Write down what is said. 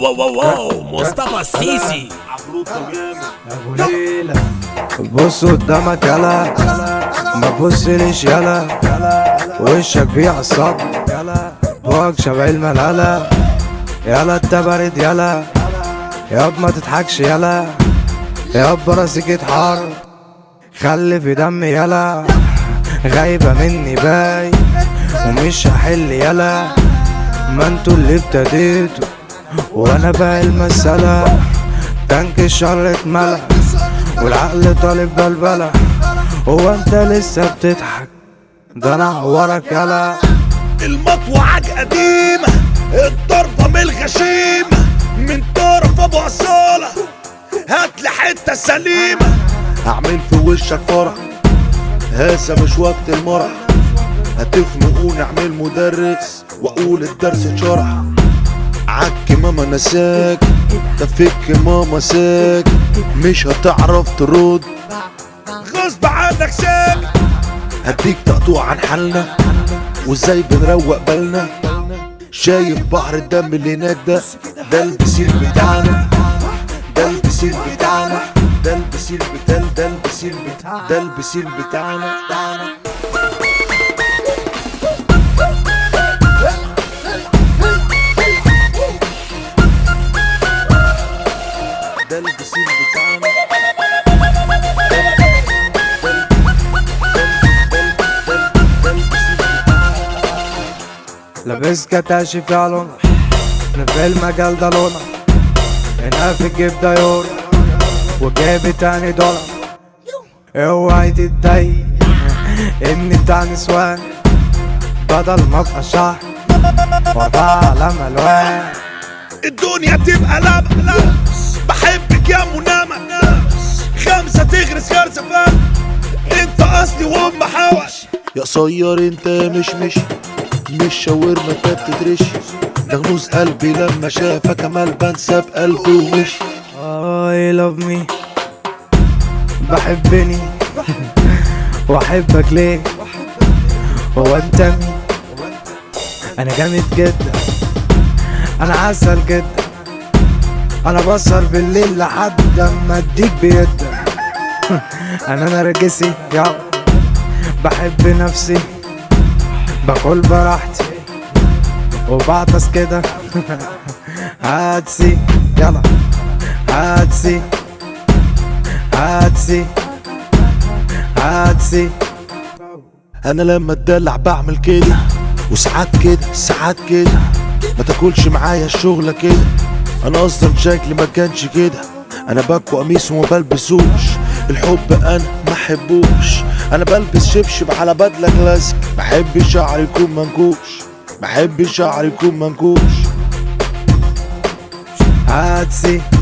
واو واو واو مصطفى السيسي ابو ليلى بص قدامك يلا ما تبصليش يلا وشك بيعصب بوك شبه الملالة يلا انت بارد يلا ياب ما تضحكش يلا ياب راسك اتحار خلي في دمي يلا غايبة مني باي ومش هحل يلا ما انتوا اللي ابتديتوا وانا بقى المسألة تانك الشر اتملى والعقل طالب بلبلة هو انت لسه بتضحك ده انا عورك يلا المطوعك قديمة الضربة من الغشيمة من طرف ابو اصالة هات لي حتة سليمة هعمل في وشك فرح هذا مش وقت المرح هتخنقوني اعمل مدرس واقول الدرس اتشرح عك ماما نساك تفك ماما ساك مش هتعرف ترد غصب عنك ساك هديك تقطوع عن حالنا وازاي بنروق بالنا شايف بحر الدم اللي هناك ده ده البسيل بتاعنا ده البسيل بتاعنا ده البسيل بتاع ده البسيل بتاع ده البسيل بتاعنا ده البسيل بتاعنا لابس كتاشي في علونا انا في المجال ده لونا هنا في الجيب ده يورو وجايب تاني دولار اوعي تتضايق اني بتاع نسوان بدل ما ابقى شهر واربعة على ملوان الدنيا تبقى لبق بحبك يا منامة خمسة تغرس غرزة فات انت اصلي وام حوش يا قصير انت مش مش مش شاورما انت بتترش ده غموز قلبي لما شافك امال بنسى بقلبي ومش I love me بحبني واحبك ليه هو انت مين انا جامد جدا انا عسل جدا انا بسهر بالليل لحد اما اديك بيدا انا نرجسي يا بحب نفسي باكل براحتي وبعطس كده هاتسي يلا هاتسي هاتسي هاتسي انا لما اتدلع بعمل كده وساعات كده ساعات كده ما تاكلش معايا الشغلة كده انا اصلا شكلي ما كانش كده انا باكو قميص وما بلبسوش الحب انا ما احبوش انا بلبس شبشب على بدلة كلاسيك بحب شعري يكون منكوش بحب شعري يكون منكوش هاتسي